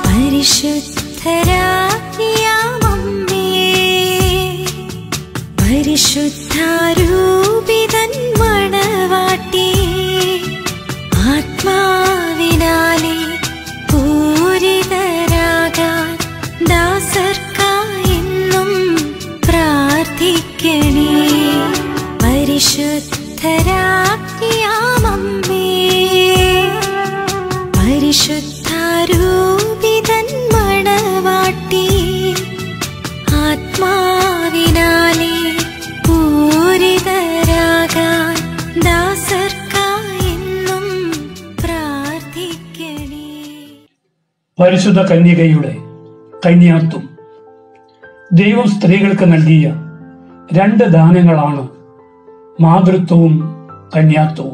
പരിശുദ്ധരാജ്ഞിയാമമ്മേ പരിശുദ്ധാരൂപിതൻ മണവാട്ടി ആത്മാവിനാലെ പൂരിതരാകാൻ ദാസർക്കായെന്നും പ്രാർത്ഥിക്കണേ പരിശുദ്ധരാജ്ഞിയാമമ്മേ പരിശുദ്ധാരൂപിതൻ മണവാട്ടി ആത്മാവിനാലെ പൂരിതരാകാൻ ദാസർക്കായെന്നും പ്രാർത്ഥിക്കണേ പരിശുദ്ധ കന്യകയുടെ കന്യാത്വം ദൈവം സ്ത്രീകൾക്ക് നൽകിയ രണ്ട് ദാനങ്ങളാണ് മാതൃത്വവും കന്യാത്വവും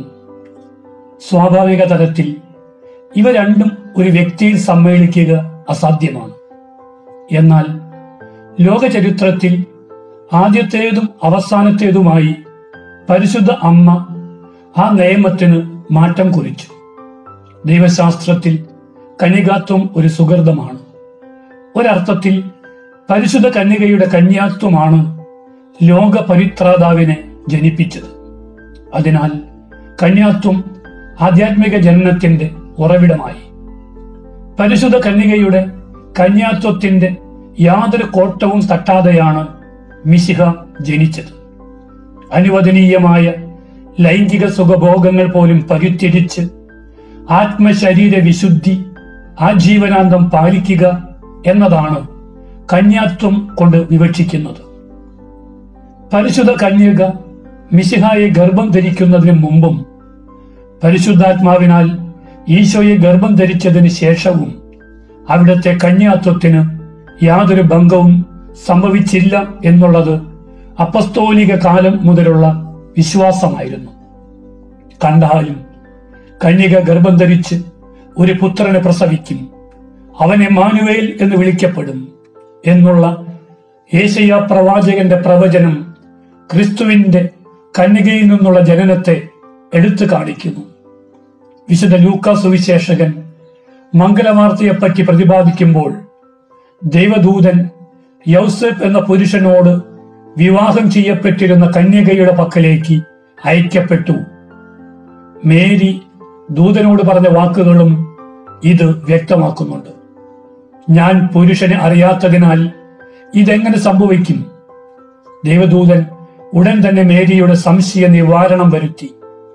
സ്വാഭാവിക തലത്തിൽ ഇവ രണ്ടും ഒരു വ്യക്തിയിൽ സമ്മേളിക്കുക അസാധ്യമാണ് എന്നാൽ ലോക ചരിത്രത്തിൽ ആദ്യത്തേതും അവസാനത്തേതുമായി പരിശുദ്ധ അമ്മ ആ നിയമത്തിന് മാറ്റം കുറിച്ചു ദൈവശാസ്ത്രത്തിൽ കന്യകാത്വം ഒരു സുഹൃതമാണ് ഒരർത്ഥത്തിൽ പരിശുദ്ധ കന്യകയുടെ കന്യാത്വമാണ് ലോക പരിത്രാതാവിനെ ജനിപ്പിച്ചത് അതിനാൽ കന്യാത്വം ആധ്യാത്മിക ജനനത്തിന്റെ ഉറവിടമായി പരിശുദ്ധ കന്യകയുടെ കന്യാത്വത്തിന്റെ യാതൊരു കോട്ടവും തട്ടാതെയാണ് മിശിഹ ജനിച്ചത് അനുവദനീയമായ ലൈംഗിക സുഖഭോഗങ്ങൾ പോലും പരിത്യജിച്ച് ആത്മശരീര വിശുദ്ധി ആജീവനാന്തം പാലിക്കുക എന്നതാണ് കന്യാത്വം കൊണ്ട് വിവക്ഷിക്കുന്നത് പരിശുദ്ധ കന്യക മിശിഹായെ ഗർഭം ധരിക്കുന്നതിന് മുമ്പും പരിശുദ്ധാത്മാവിനാൽ ഈശോയെ ഗർഭം ധരിച്ചതിന് ശേഷവും അവിടുത്തെ കന്യാത്വത്തിന് യാതൊരു ഭംഗവും സംഭവിച്ചില്ല എന്നുള്ളത് അപ്പസ്തോലിക കാലം മുതലുള്ള വിശ്വാസമായിരുന്നു കണ്ടാലും കന്യക ഗർഭം ധരിച്ച് ഒരു പുത്രനെ പ്രസവിക്കും അവനെ മാനുവേൽ എന്ന് വിളിക്കപ്പെടും എന്നുള്ള ഏശയ്യ പ്രവാചകന്റെ പ്രവചനം ക്രിസ്തുവിന്റെ കന്യകയിൽ നിന്നുള്ള ജനനത്തെ എടുത്തു കാണിക്കുന്നു വിശുദ്ധ ലൂക്കാ സുവിശേഷകൻ മംഗലവാർത്തയെപ്പറ്റി പ്രതിപാദിക്കുമ്പോൾ ദൈവദൂതൻ യൗസഫ് എന്ന പുരുഷനോട് വിവാഹം ചെയ്യപ്പെട്ടിരുന്ന കന്യകയുടെ പക്കലേക്ക് അയക്കപ്പെട്ടു മേരി ദൂതനോട് പറഞ്ഞ വാക്കുകളും ഇത് വ്യക്തമാക്കുന്നുണ്ട് ഞാൻ പുരുഷനെ അറിയാത്തതിനാൽ ഇതെങ്ങനെ സംഭവിക്കും ദൈവദൂതൻ ഉടൻ തന്നെ മേരിയുടെ സംശയ നിവാരണം വരുത്തി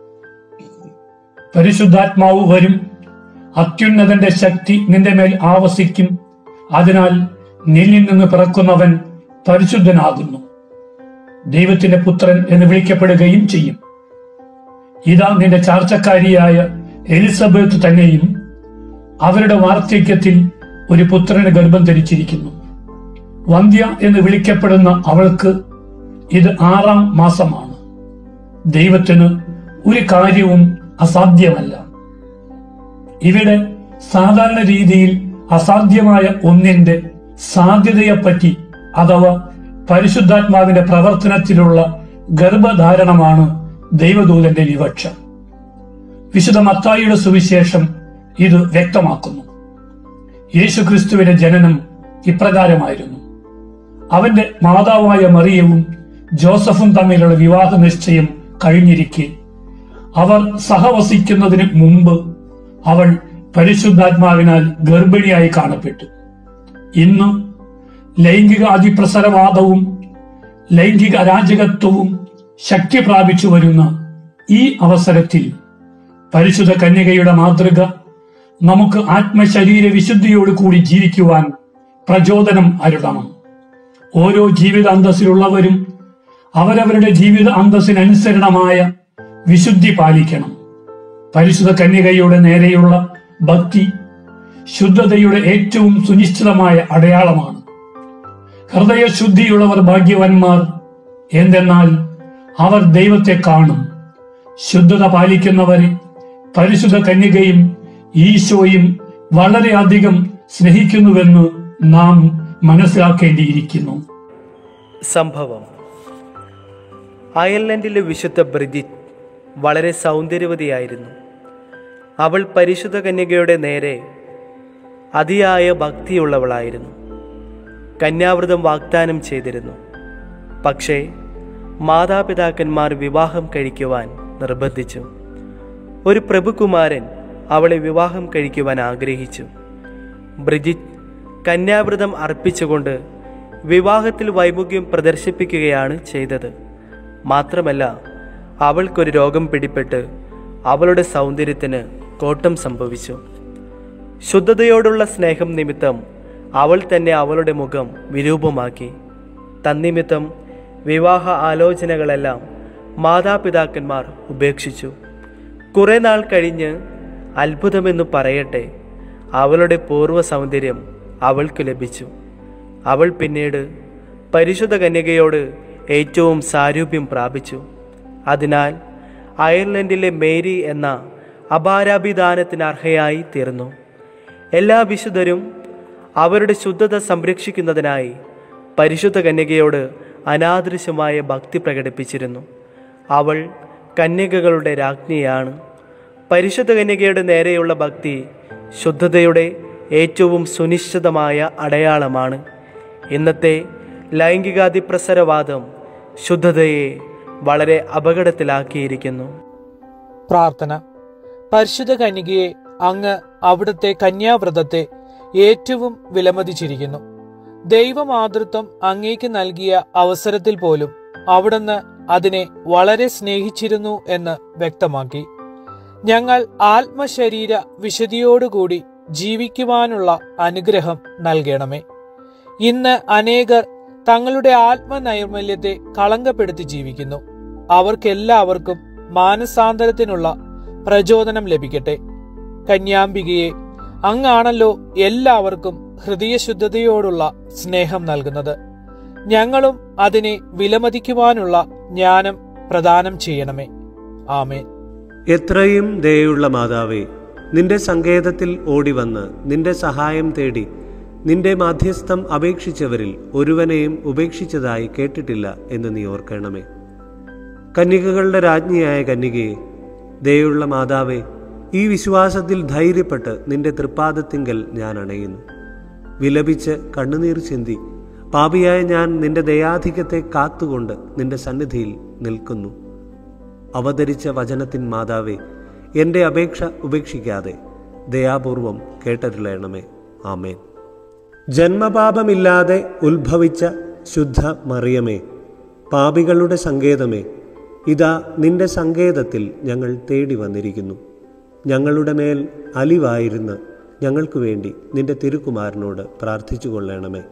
പരിശുദ്ധാത്മാവ് വരും അത്യുന്നതന്റെ ശക്തി നിന്റെ മേൽ ആവസിക്കും അതിനാൽ നിന്നിൽ നിന്ന് പിറക്കുന്നവൻ പരിശുദ്ധനാകുന്നു ദൈവത്തിന്റെ പുത്രൻ എന്ന് വിളിക്കപ്പെടുകയും ചെയ്യും ഇതാ നിന്റെ ചാർച്ചക്കാരിയായ എലിസബത്ത് തന്നെയും അവരുടെ വാർദ്ധക്യത്തിൽ ഒരു പുത്രന് ഗർഭം ധരിച്ചിരിക്കുന്നു വന്ധ്യ എന്ന് വിളിക്കപ്പെടുന്ന അവൾക്ക് ഇത് ആറാം മാസമാണ് ദൈവത്തിന് ഒരു കാര്യവും അസാധ്യമല്ല ഇവിടെ സാധാരണ രീതിയിൽ അസാധ്യമായ ഒന്നിന്റെ സാധ്യതയെപ്പറ്റി അഥവാ പരിശുദ്ധാത്മാവിന്റെ പ്രവർത്തനത്തിലുള്ള ഗർഭധാരണമാണ് ദൈവദൂതന്റെ വിവക്ഷ വിശുദ്ധ മത്തായിയുടെ സുവിശേഷം ഇത് വ്യക്തമാക്കുന്നു യേശുക്രിസ്തുവിന്റെ ജനനം ഇപ്രകാരമായിരുന്നു അവന്റെ മാതാവായ മറിയവും ജോസഫും തമ്മിലുള്ള വിവാഹ നിശ്ചയം കഴിഞ്ഞിരിക്കെ അവർ സഹവസിക്കുന്നതിന് മുമ്പ് അവൾ പരിശുദ്ധാത്മാവിനാൽ ഗർഭിണിയായി കാണപ്പെട്ടു ഇന്ന് ലൈംഗിക അതിപ്രസരവാദവും ലൈംഗിക അരാജകത്വവും ശക്തി പ്രാപിച്ചു വരുന്ന ഈ അവസരത്തിൽ പരിശുദ്ധ കന്യകയുടെ മാതൃക നമുക്ക് ആത്മശരീര വിശുദ്ധിയോട് കൂടി ജീവിക്കുവാൻ പ്രചോദനം അരുളണം ഓരോ ജീവിത അന്തസ്സിലുള്ളവരും അവരവരുടെ ജീവിത അന്തസ്സിനനുസരണമായ വിശുദ്ധി പാലിക്കണം പരിശുദ്ധ കന്യകയുടെ നേരെയുള്ള ഭക്തി ശുദ്ധതയുടെ ഏറ്റവും സുനിശ്ചിതമായ അടയാളമാണ് ഹൃദയശുദ്ധിയുള്ളവർ ഭാഗ്യവാന്മാർ എന്തെന്നാൽ അവർ ദൈവത്തെ കാണും ശുദ്ധത പാലിക്കുന്നവരെ പരിശുദ്ധ കന്യകയും ഈശോയും വളരെയധികം സ്നേഹിക്കുന്നുവെന്ന് നാം മനസ്സിലാക്കേണ്ടിയിരിക്കുന്നു സംഭവം അയർലൻഡിലെ വിശുദ്ധ ബ്രിജിറ്റ് വളരെ സൗന്ദര്യവതിയായിരുന്നു അവൾ പരിശുദ്ധ കന്യകയുടെ നേരെ അതിയായ ഭക്തിയുള്ളവളായിരുന്നു കന്യാവ്രതം വാഗ്ദാനം ചെയ്തിരുന്നു പക്ഷേ മാതാപിതാക്കന്മാർ വിവാഹം കഴിക്കുവാൻ നിർബന്ധിച്ചു ഒരു പ്രഭുകുമാരൻ അവളെ വിവാഹം കഴിക്കുവാൻ ആഗ്രഹിച്ചു ബ്രിജിറ്റ് കന്യാവ്രതം അർപ്പിച്ചുകൊണ്ട് വിവാഹത്തിൽ വൈമുഖ്യം പ്രദർശിപ്പിക്കുകയാണ് ചെയ്തത് മാത്രമല്ല അവൾക്കൊരു രോഗം പിടിപെട്ട് അവളുടെ സൗന്ദര്യത്തിന് കോട്ടം സംഭവിച്ചു ശുദ്ധതയോടുള്ള സ്നേഹം നിമിത്തം അവൾ തന്നെ അവളുടെ മുഖം വിരൂപമാക്കി തന്നിമിത്തം വിവാഹ ആലോചനകളെല്ലാം മാതാപിതാക്കന്മാർ ഉപേക്ഷിച്ചു കുറെ നാൾ കഴിഞ്ഞ് അത്ഭുതമെന്നു പറയട്ടെ അവളുടെ പൂർവ്വ സൗന്ദര്യം അവൾക്ക് ലഭിച്ചു അവൾ പിന്നീട് പരിശുദ്ധ കന്യകയോട് ഏറ്റവും സാരൂപ്യം പ്രാപിച്ചു അതിനാൽ അയർലൻഡിലെ മേരി എന്ന അപാരാഭിദാനത്തിന് അർഹയായി തീർന്നു എല്ലാ വിശുദ്ധരും അവരുടെ ശുദ്ധത സംരക്ഷിക്കുന്നതിനായി പരിശുദ്ധ കന്യകയോട് അനാദൃശ്യമായ ഭക്തി പ്രകടിപ്പിച്ചിരുന്നു അവൾ കന്യകകളുടെ രാജ്ഞിയാണ് പരിശുദ്ധ കന്യകയുടെ നേരെയുള്ള ഭക്തി ശുദ്ധതയുടെ ഏറ്റവും സുനിശ്ചിതമായ അടയാളമാണ് ഇന്നത്തെ ലൈംഗികാതിപ്രസരവാദം ശുദ്ധതയെ വളരെ അപകടത്തിലാക്കിയിരിക്കുന്നു പ്രാർത്ഥന പരിശുദ്ധ കന്യകയെ അങ്ങ് അവിടുത്തെ കന്യാവ്രതത്തെ ഏറ്റവും വിലമതിച്ചിരിക്കുന്നു ദൈവമാതൃത്വം അങ്ങേക്ക് നൽകിയ അവസരത്തിൽ പോലും അവിടുന്ന് അതിനെ വളരെ സ്നേഹിച്ചിരുന്നു എന്ന് വ്യക്തമാക്കി ഞങ്ങൾ ആത്മശരീര വിശുദ്ധിയോടുകൂടി ജീവിക്കുവാനുള്ള അനുഗ്രഹം നൽകണമേ ഇന്ന് അനേകർ തങ്ങളുടെ ആത്മനൈർമല്യത്തെ കളങ്കപ്പെടുത്തി ജീവിക്കുന്നു അവർക്കെല്ലാവർക്കും മാനസാന്തരത്തിനുള്ള പ്രചോദനം ലഭിക്കട്ടെ കന്യാംബികയെ അങ്ങാണല്ലോ എല്ലാവർക്കും ഹൃദയശുദ്ധതയോടുള്ള സ്നേഹം നൽകുന്നത് ഞങ്ങളും അതിനെ വിലമതിക്കുവാനുള്ള ജ്ഞാനം പ്രദാനം ചെയ്യണമേ ആമേൻ എത്രയും ദയുള്ള മാതാവേ നിന്റെ സങ്കേതത്തിൽ ഓടിവന്ന് നിന്റെ സഹായം തേടി നിന്റെ മാധ്യസ്ഥം അപേക്ഷിച്ചവരിൽ ഒരുവനെയും ഉപേക്ഷിച്ചതായി കേട്ടിട്ടില്ല എന്ന് നീ ഓർക്കണമേ കന്യകകളുടെ രാജ്ഞിയായ കന്യകയെ ദയുള്ള മാതാവേ ഈ വിശ്വാസത്തിൽ ധൈര്യപ്പെട്ട് നിന്റെ തൃപ്പാദത്തിങ്കൽ ഞാൻ അണയുന്നു വിലപിച്ച് കണ്ണുനീർ ചിന്തി പാപിയായ ഞാൻ നിന്റെ ദയാധിക്യത്തെ കാത്തുകൊണ്ട് നിന്റെ സന്നിധിയിൽ നിൽക്കുന്നു അവതരിച്ച വചനത്തിൻ മാതാവേ എൻ്റെ അപേക്ഷ ഉപേക്ഷിക്കാതെ ദയാപൂർവം കേട്ടരുളയണമേ ആമേൻ ജന്മപാപമില്ലാതെ ഉത്ഭവിച്ച ശുദ്ധ മറിയമേ പാപികളുടെ സങ്കേതമേ ഇതാ നിന്റെ സങ്കേതത്തിൽ ഞങ്ങൾ തേടി വന്നിരിക്കുന്നു ഞങ്ങളുടെ മേൽ അലിവായിരുന്ന് ഞങ്ങൾക്ക് വേണ്ടി നിന്റെ തിരുക്കുമാരനോട് പ്രാർത്ഥിച്ചു കൊള്ളണമേ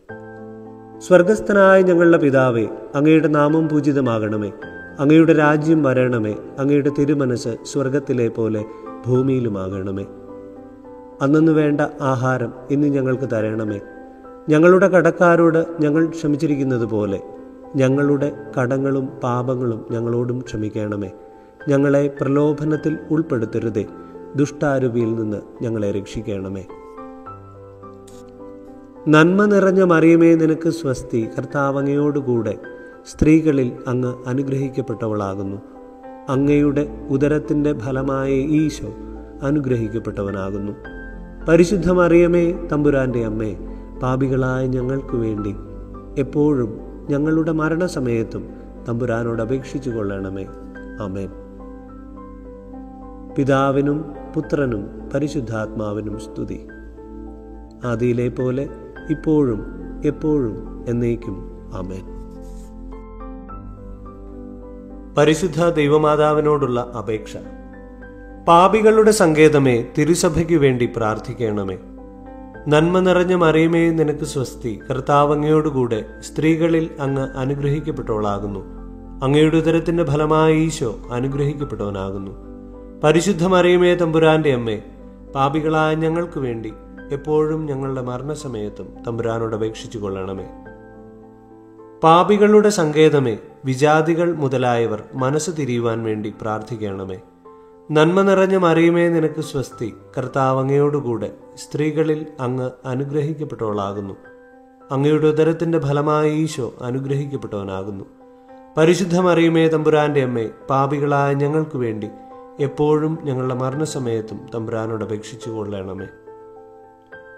സ്വർഗസ്ഥനായ ഞങ്ങളുടെ പിതാവേ അങ്ങയുടെ നാമം പൂജിതമാകണമേ അങ്ങയുടെ രാജ്യം വരണമേ അങ്ങയുടെ തിരുമനസ് സ്വർഗത്തിലെ പോലെ ഭൂമിയിലുമാകണമേ അന്നു വേണ്ട ആഹാരം ഇന്ന് ഞങ്ങൾക്ക് തരണമേ ഞങ്ങളുടെ കടക്കാരോട് ഞങ്ങൾ ക്ഷമിച്ചിരിക്കുന്നത് പോലെ ഞങ്ങളുടെ കടങ്ങളും പാപങ്ങളും ഞങ്ങളോടും ക്ഷമിക്കണമേ ഞങ്ങളെ പ്രലോഭനത്തിൽ ഉൾപ്പെടുത്തരുതേ ദുഷ്ടാരൂപിയിൽ നിന്ന് ഞങ്ങളെ രക്ഷിക്കണമേ നന്മ നിറഞ്ഞ മറിയമേ നിനക്ക് സ്വസ്തി കർത്താവങ്ങയോടുകൂടെ സ്ത്രീകളിൽ അങ്ങ് അനുഗ്രഹിക്കപ്പെട്ടവളാകുന്നു അങ്ങയുടെ ഉദരത്തിൻ്റെ ഫലമായ ഈശോ അനുഗ്രഹിക്കപ്പെട്ടവനാകുന്നു പരിശുദ്ധ മറിയമേ തമ്പുരാൻ്റെ അമ്മേ പാപികളായ ഞങ്ങൾക്ക് വേണ്ടി എപ്പോഴും ഞങ്ങളുടെ മരണസമയത്തും തമ്പുരാനോട് അപേക്ഷിച്ചു കൊള്ളണമേ ആമേൻ പിതാവിനും പുത്രനും പരിശുദ്ധാത്മാവിനും സ്തുതി ആദിയിലെ പോലെ ഇപ്പോഴും എപ്പോഴും എന്നേക്കും ആമേൻ പരിശുദ്ധ ദൈവമാതാവിനോടുള്ള അപേക്ഷ പാപികളുടെ സങ്കേതമേ തിരുസഭയ്ക്കു വേണ്ടി പ്രാർത്ഥിക്കണമേ നന്മ നിറഞ്ഞ മറിയമേ നിനക്ക് സ്വസ്തി കർത്താവങ്ങയോടുകൂടെ സ്ത്രീകളിൽ അങ്ങ് അനുഗ്രഹിക്കപ്പെട്ടവളാകുന്നു അങ്ങയുടെ ഉദരത്തിന്റെ ഫലമായ ഈശോ അനുഗ്രഹിക്കപ്പെട്ടവനാകുന്നു പരിശുദ്ധ മറിയമേ തമ്പുരാന്റെ അമ്മേ പാപികളായ ഞങ്ങൾക്ക് വേണ്ടി എപ്പോഴും ഞങ്ങളുടെ മരണസമയത്തും തമ്പുരാനോട് അപേക്ഷിച്ചു കൊള്ളണമേ പാപികളുടെ സങ്കേതമേ വിജാതികൾ മുതലായവർ മനസ്സ് തിരിയുവാൻ വേണ്ടി പ്രാർത്ഥിക്കണമേ നന്മ നിറഞ്ഞ മറിയമേ നിനക്ക് സ്വസ്തി കർത്താവ് അങ്ങയോടുകൂടെ സ്ത്രീകളിൽ അങ്ങ് അനുഗ്രഹിക്കപ്പെട്ടവളാകുന്നു അങ്ങയുടെ ഉദരത്തിന്റെ ഫലമായ ഈശോ അനുഗ്രഹിക്കപ്പെട്ടവനാകുന്നു പരിശുദ്ധ മറിയമേ തമ്പുരാന്റെ അമ്മേ പാപികളായ ഞങ്ങൾക്ക് വേണ്ടി എപ്പോഴും ഞങ്ങളുടെ മരണസമയത്തും തമ്പുരാനോട് അപേക്ഷിച്ചു കൊള്ളണമേ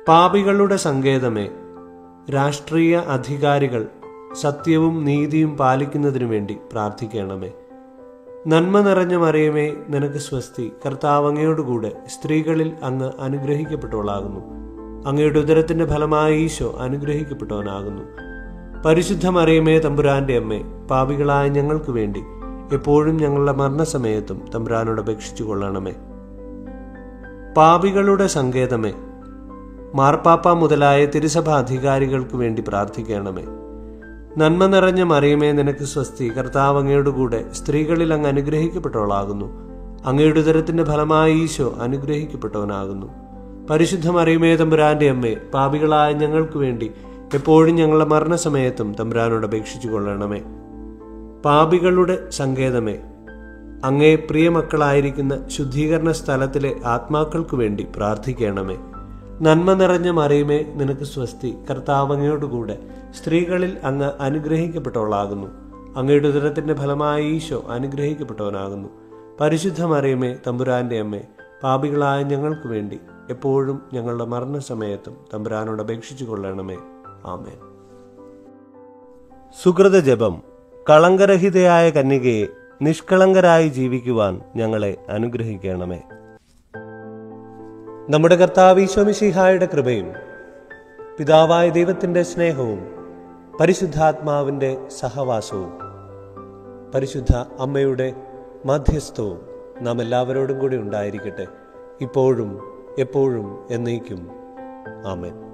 പാപികളുടെ സങ്കേതമേ രാഷ്ട്രീയ അധികാരികൾ സത്യവും നീതിയും പാലിക്കുന്നതിനു വേണ്ടി പ്രാർത്ഥിക്കണമേ നന്മ നിറഞ്ഞ മറിയമേ നിനക്ക് സ്വസ്തി കർത്താവ് അങ്ങയോടുകൂടെ സ്ത്രീകളിൽ അങ്ങ് അനുഗ്രഹിക്കപ്പെട്ടവളാകുന്നു അങ്ങയുടെ ഉദരത്തിന്റെ ഫലമായ ഈശോ അനുഗ്രഹിക്കപ്പെട്ടവനാകുന്നു പരിശുദ്ധ മറിയമേ തമ്പുരാന്റെ അമ്മേ പാപികളായ ഞങ്ങൾക്ക് വേണ്ടി എപ്പോഴും ഞങ്ങളുടെ മരണസമയത്തും തമ്പുരാനോട് അപേക്ഷിച്ചു കൊള്ളണമേ പാപികളുടെ സങ്കേതമേ മാർപ്പാപ്പ മുതലായ തിരുസഭ അധികാരികൾക്ക് വേണ്ടി പ്രാർത്ഥിക്കണമേ നന്മ നിറഞ്ഞ മറിയമേ നിനക്ക് സ്വസ്തി കർത്താവ് അങ്ങയുടെ കൂടെ സ്ത്രീകളിൽ അങ്ങ് അനുഗ്രഹിക്കപ്പെട്ടവളാകുന്നു അങ്ങയുടെ ഉദരത്തിന്റെ ഫലമായ ഈശോ അനുഗ്രഹിക്കപ്പെട്ടവനാകുന്നു പരിശുദ്ധ മറിയമേ തമ്പുരാന്റെ അമ്മേ പാപികളായ ഞങ്ങൾക്ക് വേണ്ടി എപ്പോഴും ഞങ്ങളുടെ മരണസമയത്തും തമ്പുരാനോട് അപേക്ഷിച്ചു കൊള്ളണമേ പാപികളുടെ സങ്കേതമേ അങ്ങേ പ്രിയമക്കളായിരിക്കുന്ന ശുദ്ധീകരണ സ്ഥലത്തിലെ ആത്മാക്കൾക്കു വേണ്ടി പ്രാർത്ഥിക്കണമേ നന്മ നിറഞ്ഞ മറിയമേ നിനക്ക് സ്വസ്തി കർത്താവ് അങ്ങയോടുകൂടെ സ്ത്രീകളിൽ അങ്ങ് അനുഗ്രഹിക്കപ്പെട്ടവളാകുന്നു അങ്ങയുടെ ഉദരത്തിന്റെ ഫലമായ ഈശോ അനുഗ്രഹിക്കപ്പെട്ടവനാകുന്നു പരിശുദ്ധ മറിയമേ തമ്പുരാന്റെ അമ്മേ പാപികളായ ഞങ്ങൾക്ക് വേണ്ടി എപ്പോഴും ഞങ്ങളുടെ മരണസമയത്തും തമ്പുരാനോട് അപേക്ഷിച്ചു കൊള്ളണമേ ആമേൻ സുഹൃത ജപം കളങ്കരഹിതയായ കന്യകയെ നിഷ്കളങ്കരായി ജീവിക്കുവാൻ ഞങ്ങളെ അനുഗ്രഹിക്കണമേ നമ്മുടെ കർത്താവ് ഈശോമിശിഹായുടെ കൃപയും പിതാവായ ദൈവത്തിൻ്റെ സ്നേഹവും പരിശുദ്ധാത്മാവിൻ്റെ സഹവാസവും പരിശുദ്ധ അമ്മയുടെ മധ്യസ്ഥവും നാം എല്ലാവരോടും കൂടി ഉണ്ടായിരിക്കട്ടെ ഇപ്പോഴും എപ്പോഴും എന്നേക്കും ആമേൻ